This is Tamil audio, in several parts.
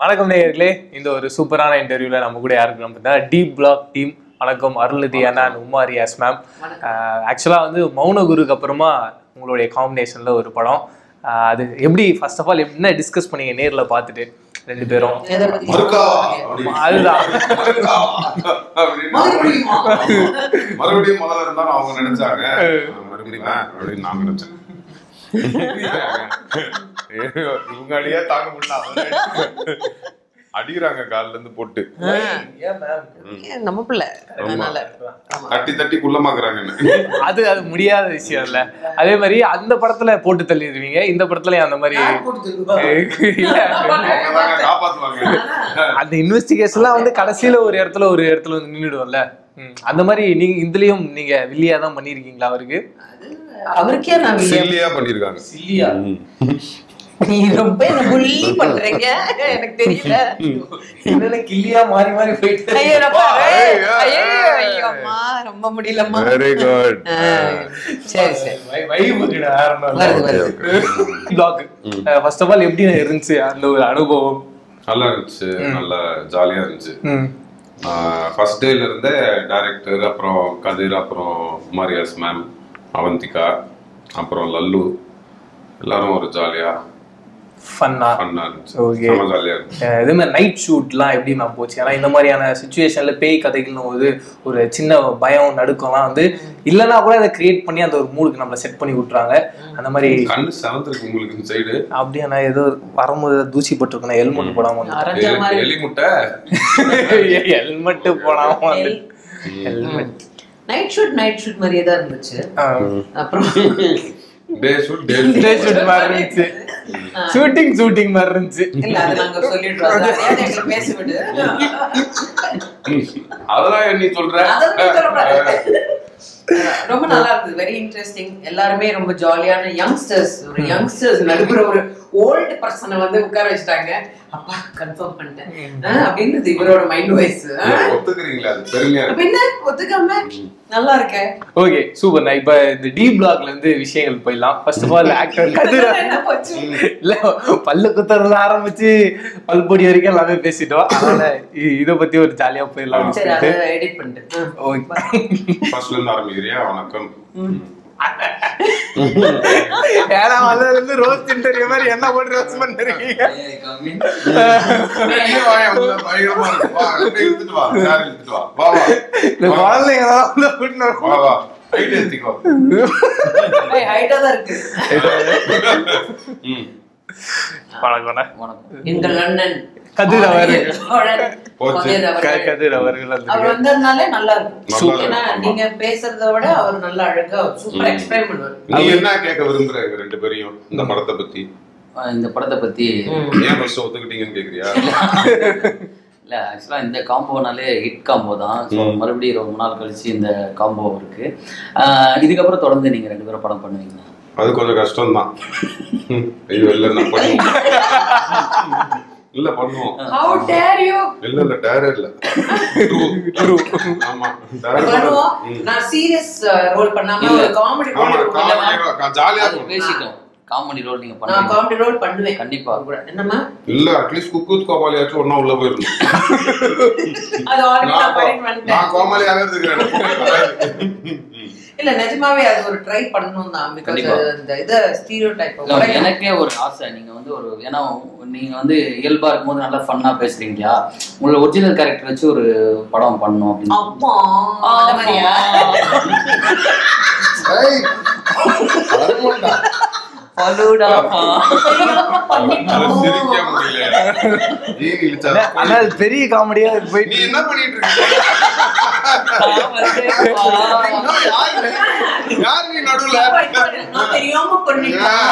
வணக்கம் நேயர்களே இந்த ஒரு சூப்பரான இன்டர்வியூல நம்ம கூட யாருக்கு நம்ம டீப் பிளாக் டீம் வணக்கம் அருள்நிதி அண்ணா உமாரி எஸ் மேம் ஆக்சுவலாக வந்து மௌனகுருக்கு அப்புறமா உங்களுடைய காம்பினேஷனில் ஒரு படம் ஆஹ் அது எப்படி ஃபர்ஸ்ட் ஆஃப் ஆல் என்ன டிஸ்கஸ் பண்ணீங்க நேரில் பார்த்துட்டு ரெண்டு பேரும் எதை பத்தி மறுக்கா சொல்றீங்க? அதுதான் மறுக்கா அப்படின்னு மறுபடியுமா? மறுபடியும் முதல்ல இருந்தாலும் அவங்க நினைச்சாங்க மறுபடியும் அப்படின்னு நான் நினைச்சேன் இவங்க அடியே தாங்க முடியல அடிக்கிறாங்க கால்ல இருந்து போட்டு ஏன் மேம் ஏன் நம்ம பிள்ளை அதனால ஆமா. தட்டி தட்டி குள்ளமாக்குறாங்க என்ன அது அது முடியாத விஷயம் இல்ல அதே மாதிரி அந்த படத்துல போட்டு தள்ளிடுவீங்க இந்த படத்துலயும் அந்த மாதிரி யார் போட்டு தருவா? இல்ல அவங்க தாங்க காப்பாத்துவாங்க அந்த இன்வெஸ்டிகேஷன்லாம் வந்து கடைசியில ஒரு இடத்துல ஒரு இடத்துல வந்து நின்றுடும்ல ம். அந்த மாதிரி நீங்க இதுலயும் நீங்க வில்லியா தான் பண்ணிருக்கீங்களா அவருக்கு அது அவருக்கே நான் வில்லியம். சில்லியா பண்ணிருக்காங்க சில்லியா நீ ரொம்ப என்ன புள்ளி பண்றீங்க எனக்கு தெரியல என்னென்ன கில்லியா மாறி மாறி போயிட்டு ஐயோ, ரொம்ப- ஏய், ஐயோ, ஏய், ஐயோ, அம்மா, ரொம்ப முடியலம்மா வெரி குட் ஆ, சரி சரி வருது வருது பிளாக் ஃபர்ஸ்ட் ஆஃப் ஆல் எப்படி இருந்துச்சு அந்த ஒரு அனுபவம் நல்லா இருந்துச்சு நல்லா ஜாலியா இருந்துச்சு ம். ஃபர்ஸ்ட் டேல இருந்தே டைரக்டர் அப்புறம் கதிர் அப்புறம் மாரியாஸ் மேம் அவந்திகா அப்புறம் லல்லு எல்லாரும் ஒரு ஜாலியா ஃபன்னா ஃபன்னா இருந்துச்சு Okay. செம ஜாலியா இருந்துச்சு அஹ் இதே மாதிரி நைட் ஷூட்லாம் எப்படி நான் போச்சு ஏன்னா இந்த மாதிரியான சுச்சுவேஷன்ல பேய் கதைகள்னும் போது ஒரு சின்ன பயம் நடுக்கம்லாம் வந்து இல்லைன்னா கூட அதை கிரியேட் பண்ணி அந்த ஒரு மூடுக்கு நம்மளை செட் பண்ணி விட்டுறாங்க அந்த மாதிரி கண்ணு செவந்திருக்கு உங்களுக்கு இந்த சைடு அப்படியே நான் ஏதோ வரும்போது தூசி பட்டிருக்கணும் ஹெல்மெட் போடாம அரைஞ்ச மாதிரி எலி முட்டை ஹெல்மெட் போடாம வந்து helmet night shoot night shoot மாதிரியே தான் இருந்துச்சு அப்புறம் டே ஷூட் டே டே ஷூட் மாதிரி இருந்துச்சு ஷூட்டிங் ஷூட்டிங் மாதிரி இருந்துச்சு இல்ல அது நாங்க சொல்லிடுறோம் அது அதையாவது எங்களை பேச விடு அதெல்லாம் நீ சொல்ற அதான் சொல்லக்கூடாது. ரொம்ப நல்லா இருந்தது வெரி இன்ட்ரெஸ்டிங் எல்லாருமே ரொம்ப ஜாலியான யங்ஸ்டர்ஸ் ஒரு யங்ஸ்டர்ஸ் நடுப்புற ஒரு ஓல்டு பர்சனை வந்து உட்கார வச்சுட்டாங்க அப்பா கன்ஃபார்ம் பண்ணிட்டேன் ஆ, அப்படின்றது இவரோட மைண்ட் வாய்ஸ் ஒத்துக்கிறீங்களா அது பெருமையா இருக்கு பின்ன ஒத்துக்காம நல்லா இருக்க ஓகே சூப்பர் நான் இப்ப இந்த டி பிளாக்ல இருந்து விஷயங்கள் போயிடலாம் ஃபர்ஸ்ட் ஆஃப் ஆல் ஆக்டர் கதிர என்ன போச்சு இல்ல பல்லு குத்துறதுல ஆரம்பிச்சு பல்பொடி வரைக்கும் எல்லாமே பேசிட்டோம் அதனால இ- இத பத்தி ஒரு ஜாலியா போயிடலாம் சரி அதை எடிட் பண்ணிட்டு ஆ. ஃபர்ஸ்ட்ல இருந்து ஆரம்பிக்கிறியா வணக்கம் ஏன்னா வந்ததுல இருந்து ரோஸ் இன்டர்வியூ மாதிரி என்ன போட்டு ரோஸ் பண்றீங்க நீ வாயா, உள்ள பயங்கரமா இருக்கு. வா, அப்படியே இழுத்துட்டு வா, chair இழுத்துட்டு வா. வா, வா. இந்த குழந்தைங்க தான் உள்ள கூட்டின்னு வரும். வா, வா. height ஏத்திக்கோ. ஏய், height ஆ தான் இருக்கு ம். வணக்கம்ண்ணா. எங்கள் அண்ணன் கதிர் அவர்கள். தோழன் போச்சு. கதிர் க- அவர்கள். கதிர் அவர்கள் அவர் வந்திருக்காரு. வந்ததுனாலே நல்லா இருக்கும் நல்லா ஏன்னா இருக்கும். நீங்க பேசுறத விட அவர் நல்லா அழகா சூப்பர் எக்ஸ்பிளைன் பண்ணுவார் நீ என்ன கேட்க விரும்புற எங்க ரெண்டு பேரையும் இந்த படத்தை பத்தி ஆஹ் இந்த படத்தை பத்தி ஏன் ஃபர்ஸ்ட் ஒத்துக்கிட்டீங்கன்னு கேக்குறியா இல்ல ஆக்சுவலா இந்த காம்போனாலே ஹிட் காம்போ தான் ஸோ மறுபடியும் ரொம்ப நாள் கழிச்சு இந்த காம்போ இருக்கு ஆஹ் இதுக்கப்புறம் தொடர்ந்து நீங்க ரெண்டு பேரும் படம் பண்ணுவீங்களா அது கொஞ்சம் கஷ்டம் தான் ஐயோ இல்ல நான் பண்ணுவோம் இல்ல பண்ணுவோம் ஹவு டேர் யூ இல்ல இல்ல டேரே இல்ல True. ஆமா dare பண்ணுவோம் ம். நான் சீரியஸ் ரோல் பண்ணாம இல்ல. ஒரு காமெடி ஆமா ரோல் காமெடி ஜாலியா அது இருக்கும் பேசிட்டோம் காமெடி ரோல் நீங்க நான் பண்ணுவீங்க காமெடி ரோல் பண்ணுவேன் கண்டிப்பா. அவர் கூட என்னம்மா இல்ல அட்லீஸ்ட் குக்கூத் கோபாலியாச்சும் ஒன்னா உள்ள போயிருந்தோம் அது ஆல்ரெடி நான் நான் கோ- பண்ணிட்டு நான் வந்துட்டேன் கோமாளியாவே இருக்கிறேன் இல்ல நிஜமாவே அது ஒரு ட்ரை பண்ணணும் தான் பிகாஸ் கண்டிப்பா. இந்த இது ஸ்டீரியோ டைப் இல்ல, எனக்கே ஒரு ஆசை நீங்க வந்து ஒரு ஏன்னா நீங்க வந்து இயல்பா இருக்கும்போது நல்லா ஃபன்னா பேசுறீங்க இல்லையா உங்களோட ஒரிஜினல் கேரக்டர் வச்சு ஒரு படம் பண்ணணும் அப்படின்னு அப்பா அந்த மாதிரியா ஏய், வருமாண்டா. பலுடாப்பா. அதை சிரிக்க முடியல ஏன் இழுச்சா? ஆனா அது பெரிய காமெடியா நீ போயிட்டு என்ன பண்ணிட்டு இருக்க யாரு யாரு நீ நடுவுல நான் தெரியாம பண்ணிட்டேன்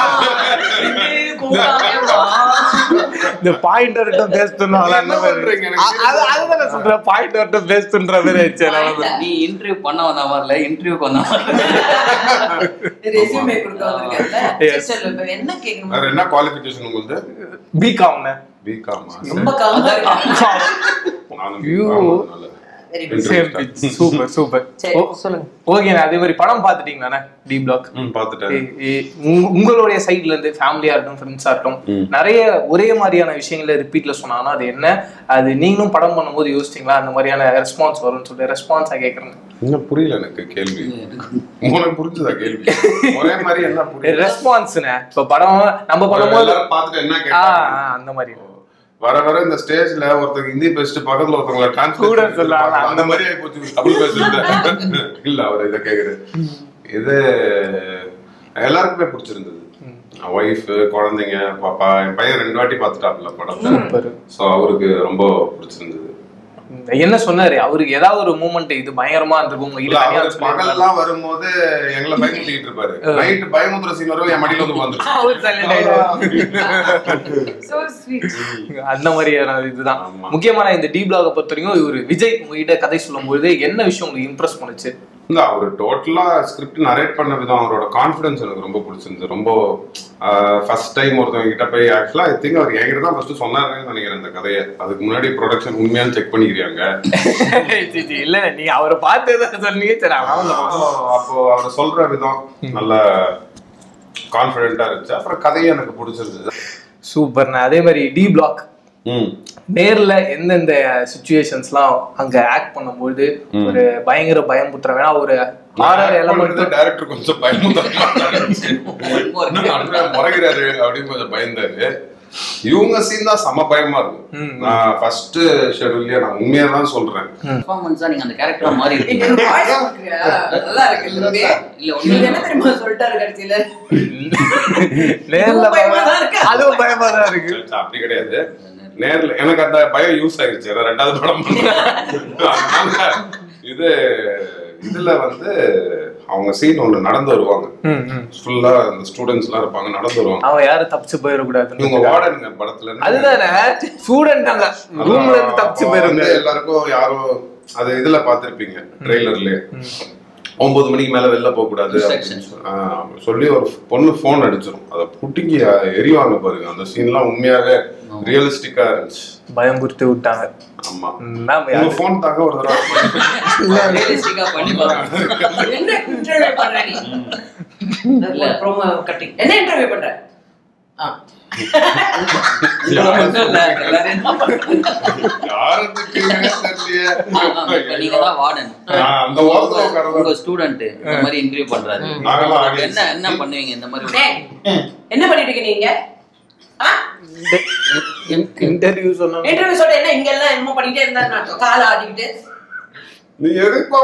இந்த பாயிண்ட் வரட்டும் பேசணும் நீ என்ன பண்றீங்க எனக்கு அது அதுதான் நான் சொல்றேன் பாயிண்ட் வரட்டும் பேசணுன்ற மாதிரி ஆயிடுச்சு அதனால நீ இன்டர்வியூ பண்ண வந்த மாதிரில இன்டர்வியூக்கு வந்த மாதிரி ரெஸ்யூமே கொடுக்க வந்திருக்கேன்ல Yes. சரி, இப்ப என்ன கேட்கணும் வேற என்ன குவாலிஃபிகேஷன் உங்களுக்கு பிகாம்னு பிகாமா ரொம்ப காமா நானும் ஐயோ. BCom அதனால. Very good same pinch super super சரி சொல்லுங்க ஓகேண்ணா அதே மாதிரி படம் பார்த்துட்டீங்களாண்ணே டி பிளாக் ம் பார்த்துட்டேன் ஏ- ஏ- உங்க- உங்களுடைய சைட்ல இருந்து ஃபேமிலியா இருக்கட்டும் ஃப்ரெண்ட்ஸா இருக்கட்டும் நிறைய ஒரே மாதிரியான விஷயங்களை ரிப்பீட்ல சொன்னாங்கன்னா அது என்ன அது நீங்களும் படம் பண்ணும்போது யோசிச்சீங்களா அந்த மாதிரியான ரெஸ்பான்ஸ் வரும்னு சொல்லிட்டு ரெஸ்பான்ஸா கேக்குறேன் இன்னும் புரியல எனக்கு கேள்வி உனக்கு புரிஞ்சுதா கேள்வி ஒரே மாதிரி என்ன புரியல ரெஸ்பான்ஸ்ண்ணே இப்ப படம் நம்ம பண்ணும்போது எல்லாரும் பார்த்துட்டு என்ன ஆ, கேட்டாங்க ஆ, அந்த மாதிரி வர வர இந்த ஸ்டேஜ்ல ஒருத்தங்க ஹிந்தி பேசிட்டு பக்கத்துல ஒருத்தவங்கள கூட டிரான்ஸ்லேட் சொல்லாம. அந்த மாதிரி ஆகி போச்சு தமிழ் பேசுறது இல்ல அவர் இதை கேக்குறது இது எல்லாருக்குமே பிடிச்சிருந்தது ஒய்ஃப் குழந்தைங்க பாப்பா என் பையன் ரெண்டு வாட்டி பார்த்துட்டாப்ல படத்தை சூப்பர் ஸோ அவருக்கு ரொம்ப பிடிச்சிருந்தது என்ன சொன்னாரு அவருக்கு ஏதாவது ஒரு மூமெண்ட் இது பயங்கரமா இருந்திருக்கும் உங்க இல்ல இல்ல தனியா அவரு பகல்லாம் வரும்போது எங்களை பயமுறுத்திட்டு இருப்பாரு நைட் பயமுறுத்துற சீன் வரும் என் மடியில வந்து வந்துரும் அவர் silent ஆயிடுவாரு. சோ ஸ்வீட் அந்த மாதிரியான இதுதான் ஆமா. முக்கியமான இந்த டி பிளாக பொறுத்த வரைக்கும் இவர் விஜய் உங்ககிட்ட கதை சொல்லும்போது என்ன விஷயம் உங்களுக்கு இம்ப்ரெஸ் பண்ணுச்சு இல்ல அவர் டோட்டலா ஸ்கிரிப்ட் நரேட் பண்ண விதம் அவரோட கான்ஃபிடன்ஸ் எனக்கு ரொம்ப பிடிச்சிருந்தது ரொம்ப ஃபர்ஸ்ட் டைம் ஒருத்தவங்க கிட்ட போய் ஆக்சுவலா ஐ திங்க் அவர் என்கிட்ட தான் ஃபர்ஸ்ட் சொன்னாருன்னு நினைக்கிறேன் இந்த கதையை அதுக்கு முன்னாடி ப்ரொடக்ஷன் உண்மையான்னு செக் பண்ணிக்கிறாங்க சி, சி, இல்ல நீங்க அவரை பார்த்து தான் சொன்னீங்க சரி அவன் அப்போ அவர் சொல்ற விதம் நல்ல கான்ஃபிடென்ட்டா இருந்துச்சு அப்புறம் கதையும் எனக்கு பிடிச்சிருந்தது சூப்பர்ண்ணா அதே மாதிரி டி பிளாக் ம் நேர்ல எந்தெந்த சுச்சுவேஷன்ஸ்லாம் அங்க ஆக்ட் பண்ணும்போது ஒரு பயங்கர பயமுத்துற வேணா ஒரு ஹாரர் எலமெண்ட் டைரக்டர் கொஞ்சம் பயமுறுத்தாரு முறைகிறாரு அப்படின்னு கொஞ்சம் பயந்தாரு இவங்க சீன் தான் செம பயமா இருக்கும் நான் ஃபர்ஸ்ட் ஷெடியூல்ல நான் உண்மையா தான் சொல்றேன் பர்ஃபார்மன்ஸா நீங்க அந்த கேரக்டரா மாறி நீங்க இருக்கீங்க ஒரு voice கொடுக்குறியா? நல்லா இருக்கு தம்பி. இல்ல நீங்க ஒண்ணு என்ன தெரியுமா சொல்லிட்டாரு கடைசியில நேர்ல இதுவும் பயமா தான் இருக்கு. அதுவும் பயமா தான் இருக்கு அப்படி கிடையாது நேர்ல எனக்கு அந்த பயம் யூஸ் ஆயிருச்சு ஏன்னா ரெண்டாவது படம் பண்ணேன். அதனால இது இதுல வந்து அவங்க சீன் ஒண்ணு நடந்து வருவாங்க ம், ம். ஃபுல்லா அந்த ஸ்டூடெண்ட்ஸ் எல்லாம் இருப்பாங்க நடந்து வருவாங்க அவன் யாரும் தப்பிச்சு போயிடக்கூடாது இவங்க வார்டனுங்க படத்துல இருந்து அதுதானே ஸ்டூடெண்ட் அங்க ரூம்ல இருந்து தப்பிச்சு அப்போ போயிருங்க வந்து எல்லாருக்கும் யாரோ அது இதுல பாத்திருப்பீங்க ட்ரெய்லர்லயே ஒன்பது மணிக்கு மேல வெளில போக கூடாது Instructions. சொல்லி ஒரு பொண்ணு போன் அடிச்சிடும் அதை புட்டிங்கி எரிவாங்க பாருங்க அந்த சீன்லாம் உண்மையாவே ரியலிஸ்டிக்கா இருந்துச்சு பயம்புறுத்தி விட்டாங்க ஆமா ம், மேம் உங்க போன் தாங்க ஒரு தடவை ரியலிஸ்டிக்கா பண்ணி பாருங்க என்ன இன்டர்வியூ பண்ற நீ நல்ல ப்ரோமோ கட்டிங் என்ன இன்டர்வியூ பண்ற ஆ. இதுல மட்டும் இல்ல எல்லாரையும் தான் பண்றாங்க. யாருக்கு தெரியலையே ஆமா, இப்ப நீங்க தான் வார்டன் நான் அந்த ஓரத்துல உட்கார்றது உங்க ஸ்டூடெண்ட் இந்த மாதிரி இன்டர்வியூ பண்றாரு நாங்கெல்லாம் உங்களுக்கு audience. என்ன என்ன பண்ணுவீங்க இந்த மாதிரி டேய், என்ன பண்ணிட்டு இருக்கீங்க நீங்க இன்டர்வியூ சொன்னா இன்டர்வியூ சொல்ல என்ன இங்க எல்லாம் என்னமோ பண்ணிட்டே இருந்தா நான் கால ஆடிக்கிட்டு நீ எதுக்கு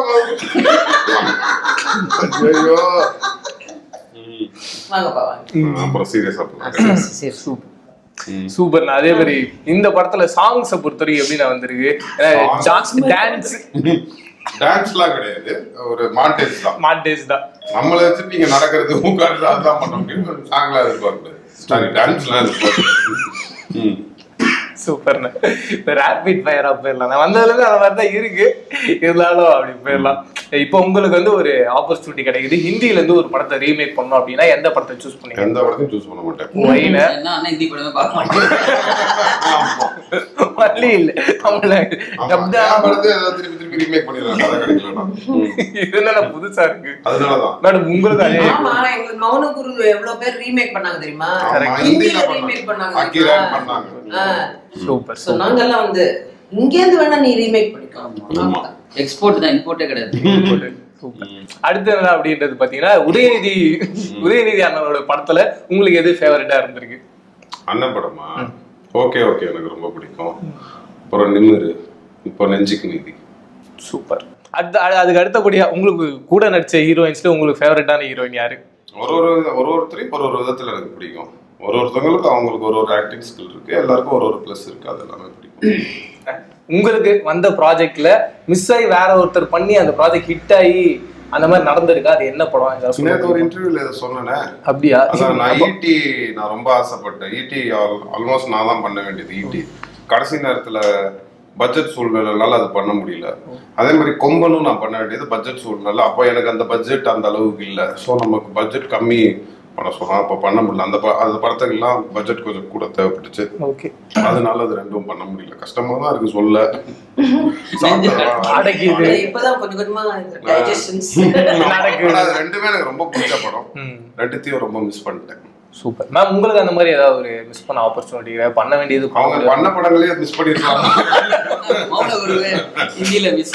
ஐயோ வாங்கப்பா வாங்க அப்புறம் சீரியஸா போங்க சரி சூப்பர் சூப்பர் அதே மாதிரி இந்த படத்துல சாங்ஸை பொறுத்தவரைக்கும் எப்படி நான் வந்திருக்கு டான்ஸ் டான்ஸ்லாம் கிடையாது ஒரு மாண்டேஜ் தான் மாண்டேஜ் தான் நம்மள வச்சு நீங்க நடக்கிறது உட்கார்றது அதுதான் பண்ண முடியும் சாங்லாம் எதிர்பார்க்கல சாரி டான்ஸ்லாம் எதிர்பார்க்கல ம் சூப்பர்ண்ணே இப்போ ரேபிட் ஃபயரா போயிடலாம் நான் வந்ததுல இருந்து அந்த மாதிரி தான் இருக்கு இருந்தாலும் அப்படி போயிடலாம் இப்போ உங்களுக்கு வந்து ஒரு ஆப்பர்ச்சுனிட்டி கிடைக்குது ஹிந்தில இருந்து ஒரு படத்தை ரீமேக் பண்ணோம் அப்படின்னா எந்த படத்தை சூஸ் பண்ணீங்க எந்த படத்தையும் சூஸ் பண்ண மாட்டேன் ஒயின என்ன அண்ணா ஹிந்தி படமே பார்க்க மாட்டேன் வள்ளி இல்ல அவங்கள ஆமா, டப்டா என் படத்தை ஏதாவது திருப்பி திருப்பி ரீமேக் பண்ணிடுறாங்க கதை கிடைக்கலன்னா ம். இது என்ன புதுசா இருக்கு அதனாலதான் மேடம் உங்களுக்கு அதே ஆமா எங்களுக்கு மௌன குரு எவ்வளவு பேர் ரீமேக் பண்ணாங்க தெரியுமா ஆமா, ஹிந்தில ஹிந்தில ரீமேக் பண்ணாங்க பண்ணாங்க அக்கிரான் தெரியுமா? பண்ணாங்க ஆ. சூப்பர் So நாங்கெல்லாம் வந்து இங்க இருந்து வேணா நீ ரீமேக் பண்ணிக்கோ ஆமா. எக்ஸ்போர்ட் தான் இம்போர்ட்டே கிடையாது சூப்பர் அடுத்து என்ன அப்படின்றது பாத்தீங்கன்னா உதயநிதி உதயநிதி அண்ணனோட படத்துல உங்களுக்கு எது ஃபேவரட்டா இருந்திருக்கு அண்ணன் படமா ஓகே ஓகே எனக்கு ரொம்ப பிடிக்கும் அப்புறம் நிமிரு இப்போ நெஞ்சுக்கு நீதி சூப்பர் அடுத்த அ- அதுக்கு அடுத்தபடியா உங்களுக்கு கூட நடிச்ச ஹீரோயின்ஸ்ல உங்களுக்கு ஃபேவரட்டான ஹீரோயின் யாரு ஒரு ஒரு ஒரு ஒருத்தரையும் ஒரு ஒரு விதத்துல எனக்கு பிடிக்கும் ஒரு ஒருத்தவங்களுக்கு அவங்களுக்கு ஒரு ஒரு ஆக்டிங் ஸ்கில் இருக்கு எல்லாருக்கும் ஒரு ஒரு ப்ளஸ் இருக்கு அது எல்லாமே பிடிக்கும் உங்களுக்கு வந்த ப்ராஜெக்ட்ல மிஸ் ஆகி வேற ஒருத்தர் பண்ணி அந்த ப்ராஜெக்ட் ஹிட் ஆகி அந்த மாதிரி நடந்திருக்கா அது என்ன படம் ஏதாவது சொல்ல நேற்று ஒரு முடியுமா? இன்டர்வியூல இதை சொன்னேனே அப்படியா அதான் நான் ஈட்டி நான் ரொம்ப ஆசைப்பட்டேன் ஈட்டி ஆல்மோஸ்ட் நான் தான் பண்ண வேண்டியது ஈட்டி கடைசி நேரத்துல பட்ஜெட் சூழ்நிலைனால அது பண்ண முடியல அதே மாதிரி கொம்பனும் நான் பண்ண வேண்டியது பட்ஜெட் சூழ்நிலை அப்போ எனக்கு அந்த பட்ஜெட் அந்த அளவுக்கு இல்லை ஸோ நமக்கு பட்ஜெட் கம்மி பண்ண சொன்னான் அப்போ பண்ண முடியல அந்த ப- அந்த படத்துக்கெல்லாம் பட்ஜெட் கொஞ்சம் கூட தேவைப்பட்டுச்சு ஓகே அதனால அது ரெண்டும் பண்ண முடியல கஷ்டமா தான் இருக்கு சொல்ல சாப்பிட்டா- அடக்கிது இப்பதான் கொஞ்சம் கொஞ்சமா டைஜஷன்ஸ் நடக்குது. ஆனா அது ரெண்டுமே எனக்கு ரொம்ப பிடிச்ச படம் ம் ரெண்டுத்தையும் ரொம்ப மிஸ் பண்ணிட்டேன் சூப்பர் மேம் உங்களுக்கு அந்த மாதிரி ஏதாவது ஒரு மிஸ் பண்ண ஆப்பர்ச்சுனிட்டி பண்ண வேண்டியது அவங்க பண்ண படங்களே மிஸ் பண்ணிருக்காங்க மௌன குருவே ஹிந்தியில மிஸ்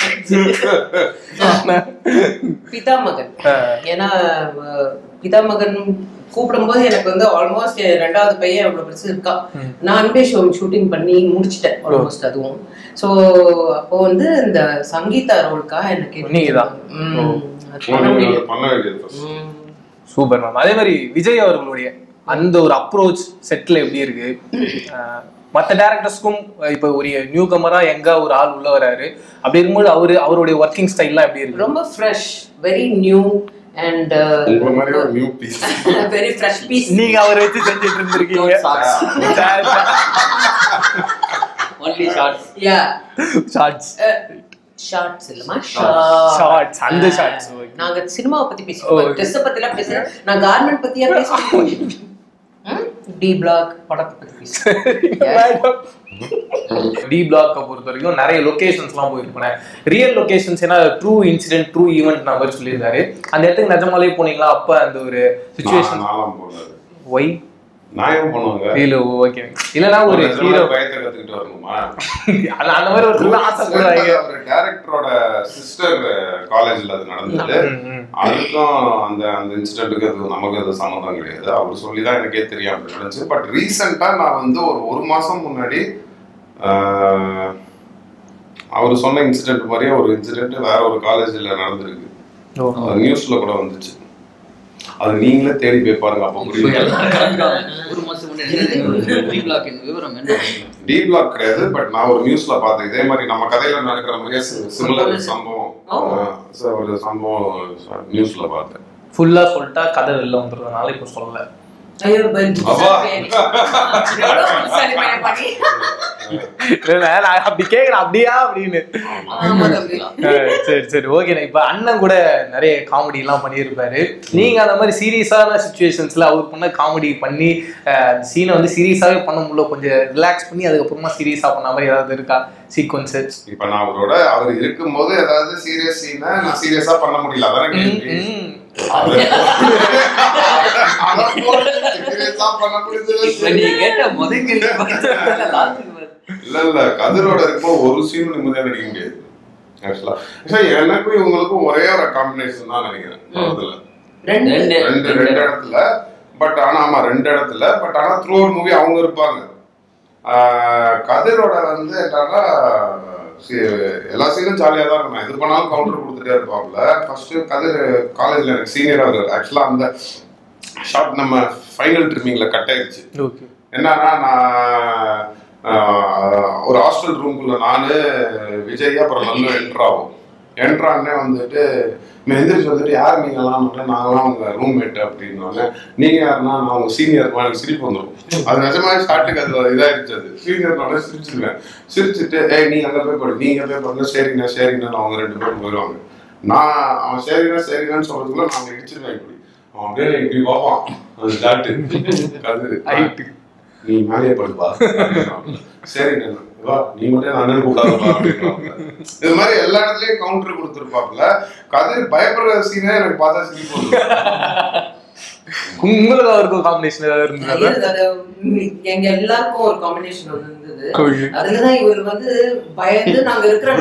பிதா மகன் ஏன்னா அஹ், பிதா மகன் கூப்பிடும்போது எனக்கு வந்து ஆல்மோஸ்ட் ரெண்டாவது பையன் அவ்வளவு பெருசு இருக்கான் நான் அன்பே ஷோ ஷூட்டிங் பண்ணி முடிச்சிட்டேன் ஆல்மோஸ்ட் அதுவும் ஸோ அப்போ வந்து இந்த சங்கீதா ரோலுக்காக எனக்கு நீங்கதான். ம், அது பண்ண முடியல பண்ண வேண்டியது first. ம். சூப்பர் மேம் அதே மாதிரி விஜய் அவர்களுடைய அந்த ஒரு அப்ரோச் செட்டில் எப்படி இருக்கு அஹ், மத்த டேரக்டர்ஸ்க்கும் இப்போ ஒரு நியூ கமரா எங்க ஒரு ஆள் உள்ள வராரு அப்படி இருக்கும்போது அவரு அவருடைய ஒர்க்கிங் ஸ்டைல்லாம் எப்படி இருக்கு ரொம்ப ஃப்ரெஷ் வெரி நியூ அண்ட் உங்களை மாதிரி ஒரு new piece very fresh piece நீங்க அவரை வச்சு செஞ்சுட்டு இருந்திருக்கீங்க only shorts yeah shorts shorts இல்லமா ஷார்ட்ஸ் அந்த ஷார்ட்ஸ் நாங்க சினிமாவை பத்தி பேசுறோம் ட்ரெஸ் பத்தி எல்லாம் பேசுறோம் நான் கார்மெண்ட் பத்தியா பேசுறேன் டி பிளாக் படத்தை பத்தி பேசுறேன் டி பிளாக்கை பொறுத்த வரைக்கும் நிறைய லொகேஷன்ஸ்லாம் போயிருப்பேன் ரியல் லொகேஷன்ஸ் ஏன்னா ட்ரூ இன்சிடென்ட் ட்ரூ ஈவெண்ட் நான் மாதிரி சொல்லியிருந்தாரு அந்த இடத்துக்கு நிஜமாலே போனீங்களா அப்ப அந்த ஒரு சுச்சுவேஷன் நாலாம் போனது ஒய் நான் ஏன் பண்ணுவாங்க இல்ல ஓகே இல்லனா ஒரு நிஜமா ஹீரோ பயத்தை கத்துக்கிட்டு வரணுமா அந்த அந்த மாதிரி ஒரு ஆசைப்படுறாங்க ஒரு டைரக்டரோட சிஸ்டர் காலேஜ்ல அது நடந்தது ம், ம். அதுக்கும் அந்த அந்த இன்சிடென்ட்டுக்கு அது நமக்கு அது சம்மந்தம் கிடையாது அவர் சொல்லி தான் எனக்கே தெரியும் அப்படி நடந்துச்சு பட் ரீசெண்டா நான் வந்து ஒரு ஒரு மாசம் முன்னாடி ஆஹ், அவர் சொன்ன இன்சிடென்ட் மாதிரியே ஒரு இன்சிடென்ட் வேற ஒரு காலேஜ்ல நடந்திருக்கு ஓ. அது நியூஸ்ல கூட வந்துச்சு அது நீங்களே தேடி போய் பாருங்க அப்போ புரியும் ஒரு மாசம் முன்னாடி த்ரீ பிளாக்கின் விவரம் என்ன டி பிளாக் கிடையாது பட் நான் ஒரு நியூஸ்ல பார்த்தேன் இதே மாதிரி நம்ம கதையில நடக்கிற மாதிரியே சிமிலர் சம்பவம் ஆஹ், so ஒரு சம்பவம் நியூஸ்ல பார்த்தேன் ஃபுல்லா சொல்லிட்டா கதை வெளில வந்துடுறதுனால இப்போ சொல்லல ஐயோ அப்பா. இல்ல, நான் அப்படி கேக்குறேன் அப்படியா அப்படின்னு ஆமா தம்பி அஹ் சரி சரி ஓகேண்ணா இப்ப அண்ணன் கூட நிறைய காமெடி எல்லாம் பண்ணியிருப்பாரு நீங்க அந்த மாதிரி சீரியஸான சுச்சுவேஷன்ஸ்ல அவர் பண்ண காமெடி பண்ணி சீனை வந்து சீரியஸாவே பண்ண முடியல கொஞ்சம் ரிலாக்ஸ் பண்ணி அதுக்கப்புறமா சீரியஸா பண்ண மாதிரி ஏதாவது இருக்கா சீக்வன்ஸ் இப்ப நான் அவரோட அவர் இருக்கும்போது ஏதாவது சீரியஸ் சீனை நான் சீரியஸா பண்ண முடியல அதான கேள்வி சீரியஸா பண்ண முடியுது இப்ப நீ கேட்ட முதல் கேள்வி பார்த்தா லாஸ்ட்டுக்கு வருது. இல்ல இல்ல கதிரோட இருக்கும்போது ஒரு சீன் நிம்மதியா நடிக்க முடியாது ஆக்சுவலா எனக்கும் இவங்களுக்கும் ஒரே ஒரு காம்பினேஷன் தான் நினைக்கிறேன் படத்துல ரெண்டு ரெண்டு ரெண்டு ரெண்டு இடத்துல பட் ஆனா ஆமா ரெண்டு இடத்துல பட் ஆனா த்ரூ அவுட் மூவி அவங்க இருப்பாங்க ஆஹ் கதிரோட வந்து என்னன்னா சி- எல்லா சீனும் ஜாலியா தான் இருக்கும் எது பண்ணாலும் கவுண்டர் கொடுத்துட்டே இருப்பாப்ல ஃபர்ஸ்ட் கதிர் காலேஜ்ல எனக்கு சீனியரா இருக்காரு ஆக்சுவலா அந்த ஷார்ட் நம்ம ஃபைனல் ட்ரிமிங்ல கட் ஆயிடுச்சு ஓகே என்னன்னா நான் ஆஹ், ஒரு ஹாஸ்டல் ரூம்குள்ள நானு விஜய் அப்புறம் நல்ல என்ட்ரு ஆகும் என்ட்ரான்னே வந்துட்டு நான் எந்திரிச்சு வந்துட்டு யார் நீங்களாம் நாங்களாம் உங்க ரூம்மேட் அப்படின்னு நீங்க யாருன்னா நான் உங்க சீனியர் எனக்கு சிரிப்பு வந்துடும் அது நிஜமாவே ஸ்டார்ட்டுக்கு அது இதாயிருச்சு அது சீனியர் சிரிச்சிருவேன் சிரிச்சுட்டு ஏய் நீ அங்க போய் படு நீங்க போய் பாருங்க சரிங்கண்ணா சரிங்கண்ணா அவங்க ரெண்டு பேரும் போயிடுவாங்க நான் அவன் சரிங்கண்ணா சரிங்கன்னு சொல்றதுக்குள்ள நான் அவனை இடிச்சிருவேன் இப்படி அவன் அப்படியே இப்படி பார்ப்பான் அது ஸ்டார்ட் அது Height. நீ மேலே படுப்பா சரி வா நீ மட்டும் நான் அண்ணன் கூப்பிடாதப்பா அப்படின்றாப்புல. இது மாதிரி எல்லா இடத்துலயும் கவுண்டர் கொடுத்துருப்பாப்புல கதிர் பயப்படுற சீனே எனக்கு பார்த்தா சிரிப்பு வந்துரும். உங்களுக்கு அவருக்கும் காம்பினேஷன் ஏதாவது இருந்ததா ஐயோ, அது, ம், எங்க எல்லாருக்கும் ஒரு காம்பினேஷன் ஒன்று இருந்தது Okay. அதுலதான் இவர் வந்து பயந்து நாங்க இருக்கிற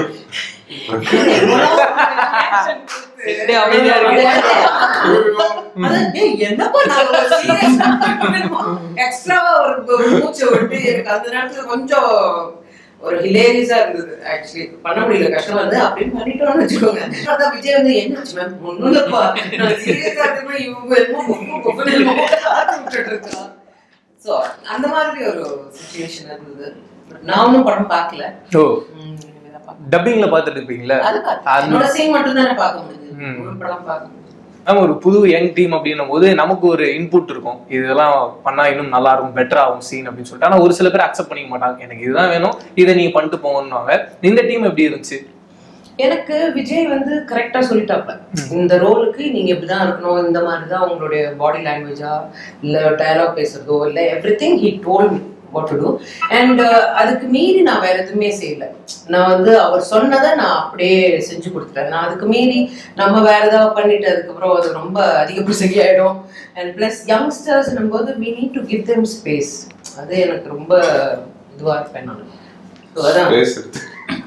செட்டே அமைதியா இருக்கு. அதான், டேய், என்னப்பா நாங்க ஒரு serious ஆ எக்ஸ்ட்ராவா ஒரு கு- மூச்சை விட்டு எனக்கு அந்த நேரத்துல கொஞ்சம் ஒரு ஹிலேரியஸா இருந்தது ஆக்சுவலி பண்ண முடியல கஷ்டமா இருந்தது அப்படின்னு பண்ணிட்டோம்னு வச்சுக்கோங்க அதான் விஜய் வந்து என்னாச்சு மேம் ஒண்ணும் இல்லப்பா நான் சீரியஸா இருக்கேன் இவங்க என்னமோ பொப்பு பொப்புன்னு என்னமோ காத்து விட்டுட்டு இருக்கான் ஸோ அந்த மாதிரி ஒரு சுச்சுவேஷன் இருந்தது நான் ஒன்றும் படம் பார்க்கல ஓ ம், இனிமேதான் பார்க்கணும். டப்பிங்ல பாத்துட்டு இருப்பீங்களா அது பார்த்தேன். அந்த- என்னோட சீன் மட்டும் தானே பார்க்க முடியுது ம். ஒரு படம் பார்க்க முடியுது நம்ம ஒரு புது யங் டீம் அப்படின்னும் போது நமக்கு ஒரு இன்புட் இருக்கும் இதெல்லாம் பண்ணா இன்னும் நல்லா இருக்கும் பெட்டர் ஆகும் சீன் அப்படின்னு சொல்லிட்டு ஆனா ஒரு சில பேர் அக்செப்ட் பண்ணிக்க மாட்டாங்க எனக்கு இதுதான் வேணும் இதை நீங்க பண்ணிட்டு போங்கன்னுவாங்க இந்த டீம் எப்படி இருந்துச்சு எனக்கு விஜய் வந்து கரெக்டா சொல்லிட்டாப்ல இந்த ரோலுக்கு நீங்க இப்படிதான் இருக்கணும் இந்த மாதிரி தான் உங்களுடைய பாடி லாங்குவேஜா இல்ல டயலாக் பேசுறதோ இல்ல everything he told me what to do and அதுக்கு மீறி நான் வேற எதுவுமே செய்யல நான் வந்து அவர் சொன்னதை நான் அப்படியே செஞ்சு கொடுத்துட்டேன் நான் அதுக்கு மீறி நம்ம வேற ஏதாவது பண்ணிட்டு அதுக்கப்புறம் அது ரொம்ப அதிக பிரசங்கி ஆயிடும் அண்ட் பிளஸ் யங்ஸ்டர்ஸ் போது we need to give them space அது எனக்கு ரொம்ப இதுவா இருப்பேன் நான் So, அதான் பேசுறது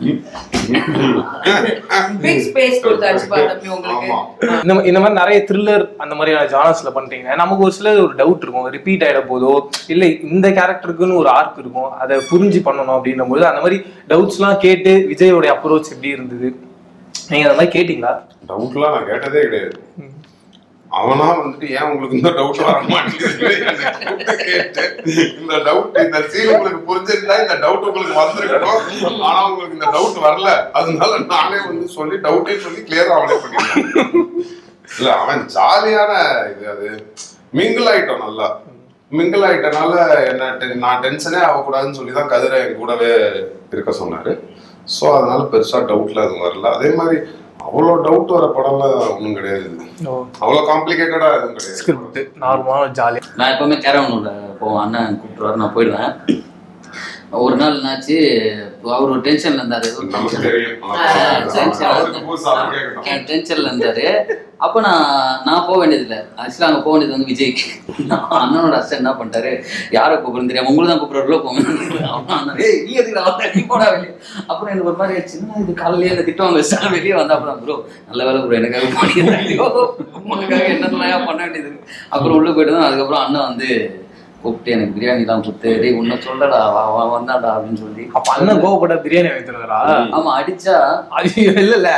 பிக் ஸ்பேஸ் கொடுத்தாச்சுப்பா தம்பி உங்களுக்கு ஆமா. இந்த மா- இந்த மாதிரி நிறைய த்ரில்லர் அந்த மாதிரியான ஜானர்ஸ்ல பண்றீங்க நமக்கு ஒரு சில ஒரு டவுட் இருக்கும் ரிப்பீட் ஆயிட போதோ இல்ல இந்த கேரக்டருக்குன்னு ஒரு ஆர்க் இருக்கும் அதை புரிஞ்சு பண்ணணும் அப்படின்னும் போது அந்த மாதிரி டவுட்ஸ்லாம் கேட்டு விஜயோடைய அப்ரோச் எப்படி இருந்தது நீங்க அந்த மாதிரி கேட்டீங்களா டவுட்லாம் நான் கேட்டதே கிடையாது அவனா வந்துட்டு ஏன் உங்களுக்கு இந்த டவுட் வர மாட்டேங்குது என்னை கூப்பிட்டு கேட்டு இந்த டவுட் இந்த சீன் உங்களுக்கு புரிஞ்சிருந்தா இந்த டவுட் உங்களுக்கு வந்திருக்கணும் ஆனா உங்களுக்கு இந்த டவுட் வரல அதனால நானே வந்து சொல்லி டவுட்டே சொல்லி கிளியரா அவனே பண்ணிட்டேன் இல்ல அவன் ஜாலியான இது அது மிங்கிள் ஆயிட்டோம் நல்லா மிங்கிள் ஆயிட்டனால என்ன ten- நான் டென்ஷனே ஆகக்கூடாதுன்னு சொல்லி தான் கதிரை என் கூடவே இருக்க சொன்னாரு ஸோ அதனால பெருசா டவுட்ல எதுவும் வரல அதே மாதிரி அவ்வளோ டவுட் வர படம்லாம் ஒன்றும் கிடையாது அவ்வளோ காம்ப்ளிகேட்டடா எதுவும் கிடையாது ஸ்கிரிப்ட் நார்மலான ஜாலியா நான் எப்பவுமே கேரவனூர்ல போவேன் அண்ணன் கூப்பிட்டுருவாரு நான் போயிடுவேன் ஒரு நாள் என்னாச்சு அவர் ஒரு டென்ஷன்ல இருந்தாரு ஏதோ நமக்கு tension. தெரியும் சரி, அவருக்கு புதுசா அவன் கேட்கணும் என் டென்ஷன்ல இருந்தாரு அப்ப நான் நான் போக வேண்டியது இல்ல ஆக்சுவலா அங்க போக வேண்டியது வந்து விஜய் அண்ணனோட அஸ்டன் என்ன பண்ணிட்டாரு யாரை கூப்பிடுறது தெரியாம உங்களுக்கு தான் கூப்பிடுறதுல போங்க அவன் அண்ணன், ஏய் நீ எதுக்கு வந்த நீ போடா வெளியே அப்புறம் எனக்கு ஒரு மாதிரி ஆயிடுச்சு என்ன இது காலையிலேயே அந்த திட்டம் வச்சு வெளியே வந்தா அப்புறம் ப்ரோ நல்ல வேலை ப்ரோ எனக்காக பண்ணிடுறாங்க உனக்காக என்னெல்லாம் பண்ண வேண்டியது இருக்கு. அப்புறம் உள்ள போயிட்டு தான் அதுக்கப்புறம் அண்ணன் வந்து கூப்பிட்டு எனக்கு பிரியாணி தான் கொடுத்து டேய் உன்னை சொல்லடா வா- வா வந்தாடா அப்படின்னு சொல்லி அப்ப அண்ணன் கோவப்பட்ட பிரியாணி வைத்திருந்தாரா ஆமா அடிச்சா ஐயோ இல்ல இல்ல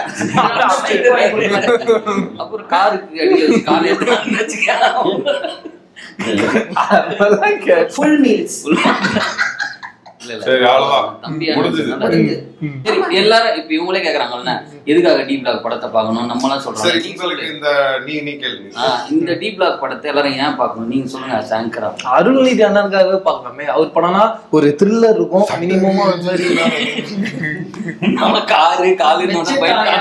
அப்புறம் காருக்கு அடி வச்சு காலை எடுத்து வச்சுக்க. அதெல்லாம் கே- ஃபுல் மீல்ஸ் இல்ல, இல்ல. சரி, அவ்வளவுதான். தம்பியா முடிஞ்சுது. இருந்ததுனால- சரி, எல்லாரும் இப்ப இவங்களே கேக்குறாங்கல்ல எதுக்காக டி பிளாக் படத்தை பார்க்கணும் நம்மளாம் சரி சொல்றோம் நீ உங்களுக்கு சொல்லு. இந்த நீ நீ கேள்வி ஆ, இந்த டி பிளாக் படத்தை எல்லாரும் ஏன் பார்க்கணும் நீங்க சொல்லுங்க ஆங்கரா அருள்நிதி அண்ணனுக்காகவே பார்க்கலாமே அவர் படம்னா ஒரு த்ரில்லர் இருக்கும் மினிமமா ஒரு மாதிரி நம்ம காரு காலுன்னு ஒண்ணு போயிட்டாங்க.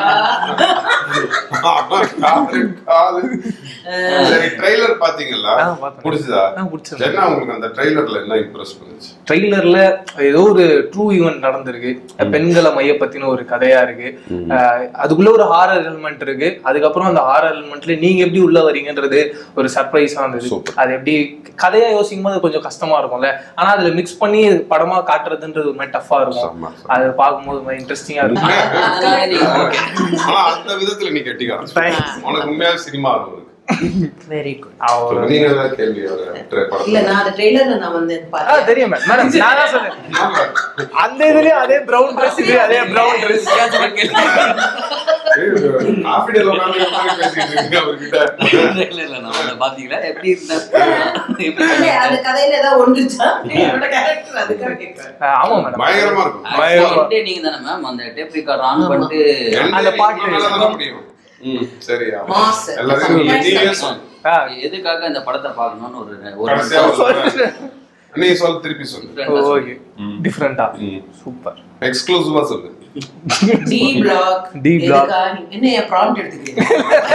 காலு காலு சரி ட்ரெய்லர் பாத்தீங்களா ஆ, பார்த்தேன். புடிச்சதா ஆ, பிடிச்சது. என்ன உங்களுக்கு அந்த ட்ரெய்லர்ல என்ன இம்ப்ரெஸ் பண்ணுச்சு ட்ரெய்லர்ல ஏதோ ஒரு ட்ரூ ஈவெண்ட் நடந்திருக்கு பெண்களை மைய பத்தின ஒரு கதையா இருக்கு அஹ் அதுக்குள்ள ஒரு ஹாரர் எலிமெண்ட் இருக்கு அதுக்கப்புறம் அந்த ஹாரர் எலிமெண்ட்ல நீங்க எப்படி உள்ள வரீங்கன்றது ஒரு சர்ப்ரைஸா இருந்தது Super. அது எப்படி கதையா யோசிக்கும் போது கொஞ்சம் கஷ்டமா இருக்கும்ல ஆனா அதுல மிக்ஸ் பண்ணி படமா காட்டுறதுன்றது ஒரு மாதிரி டஃபா இருக்கும் செம்ம, செம்ம. அது பார்க்கும்போது இன்ட்ரெஸ்டிங்கா இருக்கும் அதனால நீங்க okay. ஆனா அந்த விதத்துல நீ கெட்டிக்காரன் Thanks. உனக்கு உண்மையா சினிமா இருக்கு வெரி குட் அவர் நீங்க ஏதாவது கேள்வி ஒரு tra- இல்ல படத்துல நான் அந்த ட்ரெய்லர்ல நான் வந்து ஆ, பார்த்தேன் தெரியும் மேம் மேடம் நான் தான் சொன்னேன் அந்த இதுலயும் அதே பிரவுன் ட்ரெஸ் இது அதே பிரவுன் ட்ரெஸ் காஃபி டேல உட்கார்ந்து உட்கார்ந்து பேசிட்டு இருக்கீங்க அவர்கிட்ட இல்ல, இல்ல, நான் அதை பாத்தீங்களா? எப்படி இருந்தாரு? எப்படி இல்ல, அந்த கதையில ஏதாவது ஒன்றுச்சா என்னோட கேரக்டர் அதுக்காக கேட்கிறேன் ஆமா மேடம் பயங்கரமா இருக்கும் Actually, endé நீங்க தானே மேம் அந்த டேப் ரெக்கார்ட் ஆன் பண்ணிட்டு எந்த அந்த பாட்டு மேல தானே முடியும் ம் சரி ஆமா. Mass. எல்லாத்தையும் நீங்க- நீங்களே Mass. சொல்லுங்க. ஆ, எதுக்காக இந்த படத்தை பார்க்கணும்னு ஒரு ஒரு கடைசியா ஒரு தடவை. நீ சொல் திருப்பி சொல்லு friend ஆ ஓகே டிஃப்ரெண்டா ம். சூப்பர் எக்ஸ்க்ளூசிவா சொல்லு டி பிளாக் D block. என்ன என் ப்ராம்ப்ட் எடுத்துக்கிறீங்க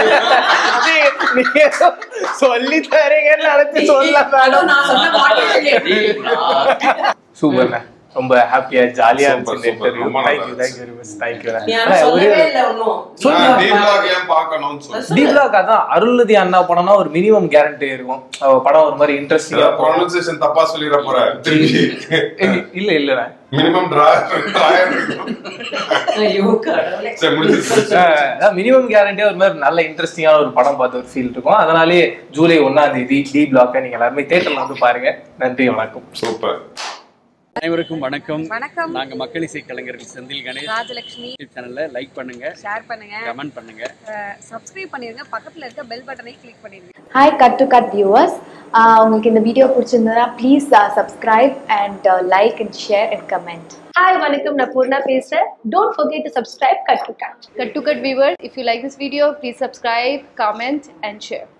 நீங்க சொல்லி தரீங்கன்னு நினைச்சு சொல்ல அதுவும் நான் சொன்ன மாட்டேன் சூப்பர்ண்ணே ரொம்ப ஹாப்பியா ஜாலியா Super, இருந்துச்சு super. இன்டர்வியூ ரொம்ப நல்லா thank you thank you very much thank you யாரும் சொல்லவே இல்ல ஒன்னும் நான் D block ஏன் பார்க்கணும்னு சொல்லு டி பிளாக் அதான் அருள்நிதி அண்ணா படம்னா ஒரு மினிமம் கேரண்டி இருக்கும் அவ படம் ஒரு மாதிரி இன்ட்ரெஸ்டிங்கா ப்ரொனன்சியேஷன் தப்பா சொல்லிட போற திருப்பி இல்ல இல்லண்ணே மினிமம் டிராயர் இருக்கும் ஐயோ கடவுளே சரி முடிஞ்சிருச்சு மினிமம் கேரண்டியா ஒரு மாதிரி நல்ல இன்ட்ரெஸ்டிங்கான ஒரு படம் பார்த்த ஒரு ஃபீல் இருக்கும் அதனாலே ஜூலை ஒன்னாம் தேதி டி பிளாக்கை நீங்க எல்லாருமே தேட்டர்ல வந்து பாருங்க நன்றி வணக்கம் சூப்பர் அனைவருக்கும் வணக்கம் வணக்கம் நாங்க மக்கள் இசை கலைஞர்கள் செந்தில் கணேஷ் ராஜலட்சுமி யூடியூப் சேனல்ல லைக் பண்ணுங்க ஷேர் பண்ணுங்க கமெண்ட் பண்ணுங்க சப்ஸ்கிரைப் பண்ணிருங்க பக்கத்துல இருக்க பெல் பட்டனை கிளிக் பண்ணிருங்க hi cut to cut viewers உங்களுக்கு இந்த வீடியோ பிடிச்சிருந்ததுன்னா please subscribe and like and share and comment hi வணக்கம் நான் பூர்ணா பேசுறேன் don't forget to subscribe cut to cut Cut to cut viewers, if you like this video, please subscribe, comment and share.